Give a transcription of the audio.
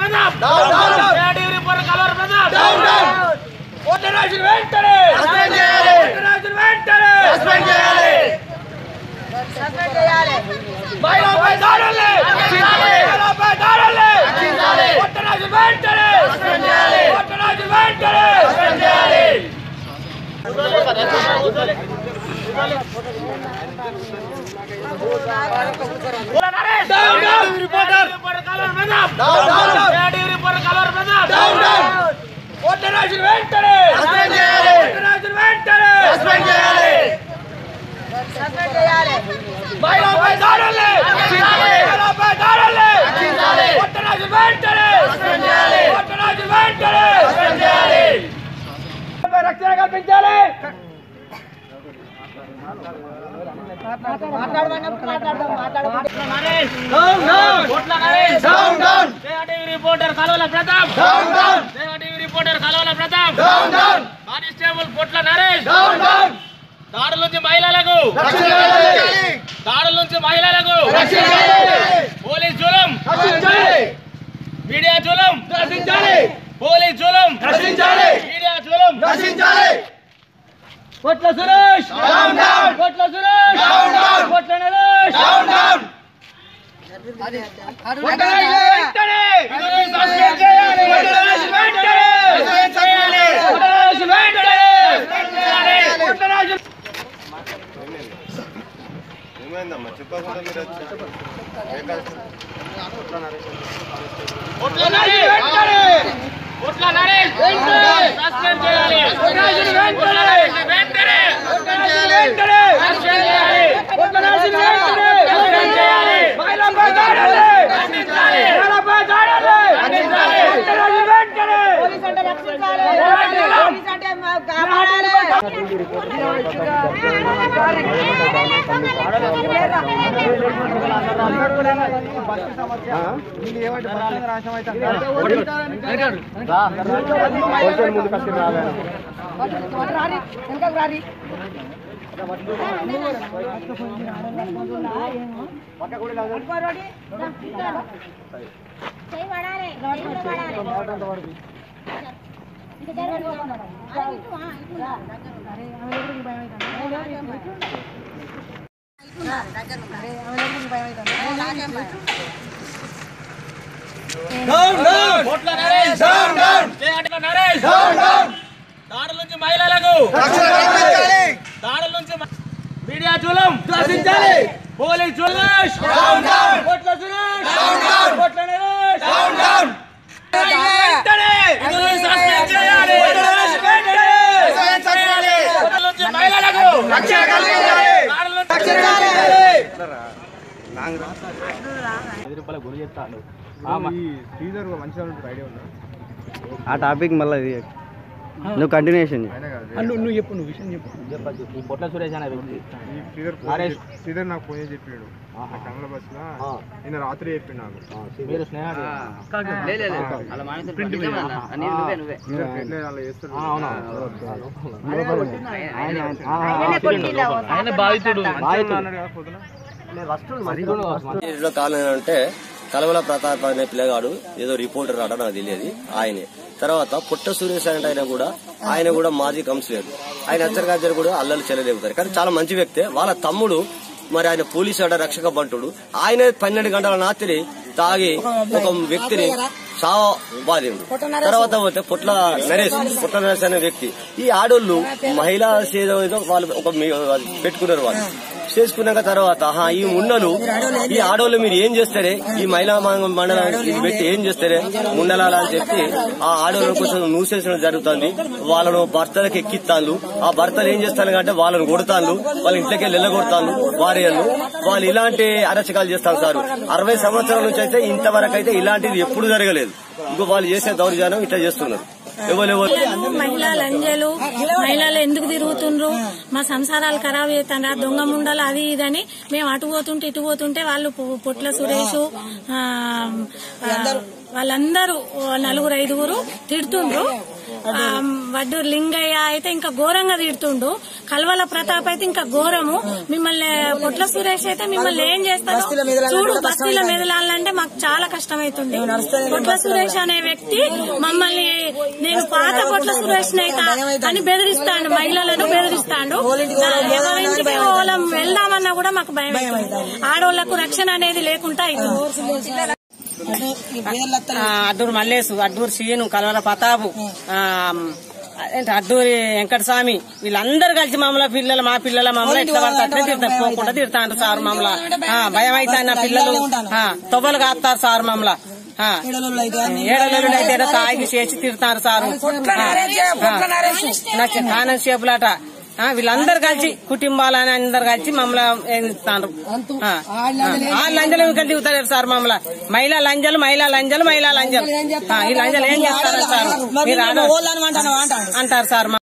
Pratap Down, down. AD reporter Kalavara Pratap Down, down. Kotaraju వెంటనే Suspend చేయాలి. కోటరాజు వెంటనే Suspend చేయాలి. మహిళలపై దాడుల్ని రక్షించాలి. మహిళలపై దాడుల్ని రక్షించాలి. కోటరాజు వెంటనే Suspend చేయాలి. కోటరాజు వెంటనే Suspend చేయాలి. Naresh Down, down. Reporter reporter Kalavara Pratap Down, down. AD reporter Kalavara Pratap Down, down. Kotaraju వెంటనే Suspend చేయాలి. కోటరాజు వెంటనే Suspend చేయాలి. మహిళలపై దాడుల్ని రక్షించాలి. మహిళలపై దాడుల్ని రక్షించాలి. కోటరాజు వెంటనే Suspend చేయాలి. కోటరాజు వెంటనే Suspend చేయాలి. రక్షణ కల్పించాలి Naresh Down, down. Kotla Naresh Down, down. TV reporter Kalavala Pratap Down, down. TV reporter Kalavala Pratap Down, down. Constable Potla Naresh Down, down. దాడుల నుంచి మహిళలకు రక్షించాలి. దాడుల నుంచి మహిళలకు రక్షించాలి. పోలీస్ జులం రక్షించాలి. మీడియా జులం రక్షించాలి. పోలీస్ జులం రక్షించాలి. మీడియా జులం రక్షించాలి. పొట్ల సురేష్ Down, down. పొట్ల సురేష్ Down, down. పొట్ల నరేష్ Down, down. కొట్టరాజు వెంటనే సస్పెండ్ చేయాలి కొట్టరాజు వెంటనే సస్పెండ్ చేయాలి. కొట్టరాజు వెంటనే సస్పెండ్ చేయాలి. కొట్టరాజు ఏమైందమ్మా చెప్పకుండా మీరు వచ్చి కొట్ల నరేష్ వెంటనే కొట్ల నరేష్ వెంటనే సస్పెండ్ చేయాలి కొట్టరాజు వెంటనే వెంటనే కొట్టరాజు వెంటనే సస్పెండ్ చేయాలి కొట్టరాజు వెంటనే సస్పెండ్ చేయాలి మహిళపై దాడులు ఖండించాలి మహిళపై దాడులు ఖండించాలి కొట్టరాజు వెంటనే పోలీస్ అంటే రక్షించాలి పోలీస్ అంటే మా- కాపాడాలి వెనకకు రారి Down, down. Kotla Naresh Down, down. చేయాలి నరేష్ Down, down. దాడుల నుంచి మహిళలకు రక్షణ కల్పించాలి. దాడుల నుంచి మ- మీడియా జూలం రక్షించాలి. పోలీస్ జులేష్ Down, down. కోట్ల Suresh Down, down. Kotla Naresh Down, down. వెంటనే విధులను సస్పెండ్ చేయాలి కొట్టరాజు వెంటనే. సస్పెండ్ చేయాలి. దాడుల నుంచి మహిళలకు రక్షణ కల్పించాలి. దాడుల నుంచి రక్షణ కల్పించాలి. ఆ టాపిక్ మళ్ళీ ఇది నువ్వు కంటిన్యూషన్ ఈ పొట్ల సురేష్ అనే వ్యక్తి ఈ శ్రీధర్ ఫోన్ శ్రీధర్ నాకు ఫోన్ చేసి చెప్పాడు ఆ కన్నడ బస్ లో నిన్న రాత్రి చెప్పిండు నాకు మీరు స్నేహాలు శ్రీధర్ ఎట్లా అలా చేస్తాడు ఆయన బాధితుడు ఇంట్లో కారణం ఏంటంటే కలవల ప్రతాప్ అనే పిల్లగాడు ఏదో రిపోర్టర్ ఆట నాకు తెలియదు ఆయనే తర్వాత పుట్ట సురేష్ అంటే ఆయన కూడా ఆయన కూడా మాజీ కౌన్సిలర్ ఆయన అచ్చరికాచారు కూడా అల్లలు చెల్లలేపుతారు కానీ చాలా మంచి వ్యక్తే వాళ్ళ తమ్ముడు మరి ఆయన పోలీసు ఆడ రక్షక బంటుడు ఆయన పన్నెండు గంటల రాత్రి తాగి ఒక వ్యక్తిని సావ బాధిండు తర్వాత పోతే పుట్ల నరేష్ పుట్ల నరేష్ అనే వ్యక్తి ఈ ఆడోళ్ళు మహిళా సేద ఏదో వాళ్ళు ఒక మీ- పెట్టుకున్నారు వాళ్ళు చేసుకున్నాక తర్వాత ఆహా, ఈ మున్నలు ఈ ఆడోళ్ళు మీరు ఏం చేస్తారే ఈ మహిళా మ- మండలానికి ఇది పెట్టి ఏం చేస్తారే ముండలాల అని చెప్పి ఆ ఆడోళ్ళ కోసం నూసేసడం జరుగుతుంది వాళ్ళను భర్తలకు ఎక్కిస్తాను ఆ భర్తలు ఏం చేస్తాను అంటే వాళ్ళని కొడతాను వాళ్ళ ఇంట్లోకి వెళ్ళి వెళ్ళగొడతాను భార్యలు వాళ్ళు ఇలాంటి అరచకాలు చేస్తాను సార్ అరవై సంవత్సరాల నుంచి అయితే ఇంతవరకు అయితే ఇలాంటిది ఎప్పుడు జరగలేదు ఇంకో వాళ్ళు చేసే దౌర్జన్యం ఇట్లా చేస్తున్నారు ఎవరెవరు మహిళా లంజలు మహిళలు ఎందుకు తిరుగుతుండ్రు మా సంసారాలు ఖరాబ్ చేస్తాండ్రు ఆ దొంగ ముండలు అది ఇదని మేము అటు పోతుంటే ఇటు పోతుంటే వాళ్ళు పొ- పొట్ల సురేష్ ఆ, ఆ, వాళ్ళందరూ ఓ నలుగురు ఐదుగురు తిడుతుండ్రు ఆ, వడ్డూరు లింగయ్య అయితే ఇంకా ఘోరంగా తిడుతుండు కల్వల ప్రతాప్ అయితే ఇంకా ఘోరము మిమ్మల్ని పొట్ల సురేష్ అయితే మిమ్మల్ని ఏం చేస్తారు చూడు బస్తీల మెదలాలంటే మాకు చాలా కష్టమైతుంది పొట్ల సురేష్ అనే వ్యక్తి మమ్మల్ని నేను పాత పొట్ల సురేష్ అని బెదిరిస్తాడు మహిళలను బెదిరిస్తాడు ఎవరింటికి వాళ్ళం వెళ్దామన్నా కూడా మాకు భయం అవుతుంది. ఆడోళ్లకు రక్షణ అనేది లేకుండా అవుతుంది ఆ, అడ్డూరు మల్లేసు అడ్డూరు సీను కలవల ప్రతాపు ఆ, ఏంటి అడ్డూరి వెంకటస్వామి వీళ్ళందరూ కలిసి మమ్మల్ని పిల్లలు మా పిల్లల మమ్మల్ని ఎట్లా పడితే అట్లే తిడతారు పోకుండా తిడతాంటారు సార్ మమ్మల్ని ఆ, భయం అయితే నా పిల్లలు ఆ, తొవ్వలు కాస్తారు సార్ మమ్మల్ని ఆ, ఏడలలో అయితే ఏదో తాగి చేసి తిడతారు సారు కానం సేపులాట ఆ, వీళ్ళందరూ కలిసి కుటుంబాలని అందరు కలిసి మమ్మల్ని ఇస్తారు ఆ లంజలు ఇంకా దిగుతారు సార్ మమ్మల్ని మహిళా లంజలు మహిళా లంజలు మహిళా లంజలు ఆ, ఈ లంజలు ఏం చేస్తారు సార్ మీరు ఆడ- అంటారు సార్